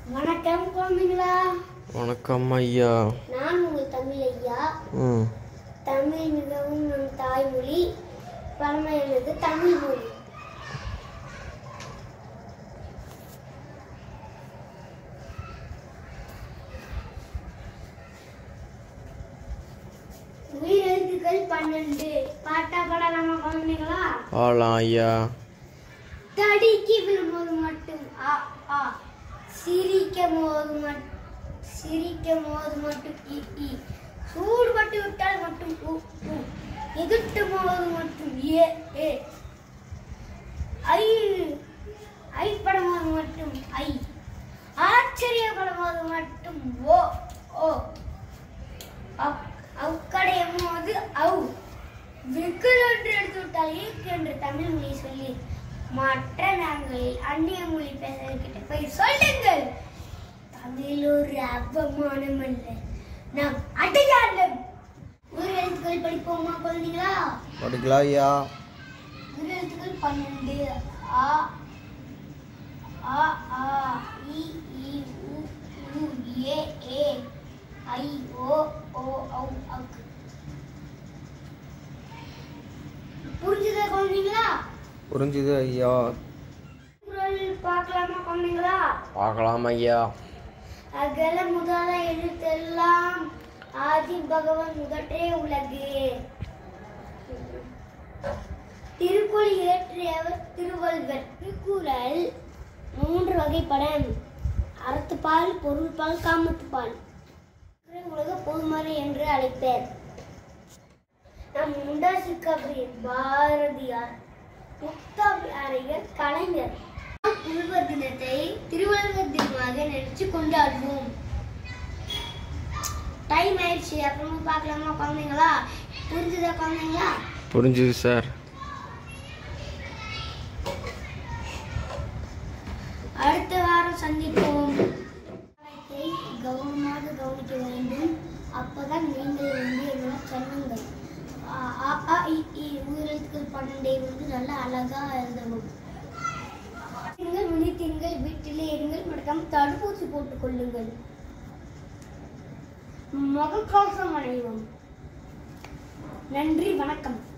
வணக்கம் குழந்தைங்களா வணக்கம் ஐயா நான் உங்கள் தமிழ் ஐயா ம் தமிழ் மிகவும் நம் தாய்மொழி பழமையானது தமிழ் மொழி உயிரெழுத்துக்கள் பன்னெண்டு பாட்டா பாடலாமா குழந்தைங்களா ஆலாம் ஐயா தடிக்கு விழும்போது மட்டும் ஆ ஆ சிரிக்கும் போது மட்டும் சிரிக்கும் போது மட்டும் இ இ சூடுபட்டு விட்டால் மட்டும் உ உ எதிர்த்தும் போது மட்டும் ஏ ஏ ஐ ஐப்படும் போது மட்டும் ஐ ஆச்சரியப்படும் போது மட்டும் ஓ ஓ அக்- அக்கடையும் போது அவ் விக்கல் என்று எடுத்து விட்டால் ஈக் என்று தமிழ் மொழி சொல்லி மற்ற நாங்களில் அந்நிய மொழி பேசுகிட்ட போய் சொல்லுங்கள் தமிழ் ஒரு அவமானம் அல்ல நாம் அடையாளம் ஒரு எழுத்துக்கள் படிப்போமா குழந்தைங்களா படிக்கலாம் ஐயா ஒரு எழுத்துக்கள் பன்னெண்டு ஆ ஆ ஆ இ ஈ உ உ ஏ ஏ ஐ ஓ ஓ ஔ அக் புரிஞ்சுதா குழந்தைங்களா புரிஞ்சுது ஐயா குரல் பார்க்கலாமா குழந்தைங்களா பார்க்கலாம் ஐயா அகல முதல எழுத்தெல்லாம் ஆதி பகவன் முதற்றே உலகு திருக்குறள் இயற்றியவர் திருவள்ளுவர் திருக்குறள் மூன்று வகைப்படம் அறத்துப்பால் பொருள்பால் காமத்துப்பால் உலக பொதுமறை என்று அழைப்பர் நம் முண்டாசு கவி பாரதியார் முக்தாபியாரையர் கலைஞர் உழவர் தினத்தை திருவள்ளுவர் தினமாக நினைச்சு கொண்டாடுவோம் டைம் ஆயிடுச்சு அப்புறமா பார்க்கலாமா குழந்தைங்களா புரிஞ்சுதா குழந்தைங்களா புரிஞ்சுது சார் அடுத்த வாரம் சந்திப்போம் பாடத்தை கவனமாக கவனிக்க வேண்டும் அப்பதான் நீங்கள் வந்து என்னோட சொன்னங்கள் அ, அ, ஆ, இ, ஈ உயிரெழுத்துக்கள் பன்னெண்டை வந்து நல்லா அழகா எழுதணும் நீங்கள் விழித்தீர்கள் வீட்டிலே இருங்கள் மறக்காம தடுப்பூசி போட்டுக் கொள்ளுங்கள் முகக்கவசம் அணிவோம் நன்றி வணக்கம்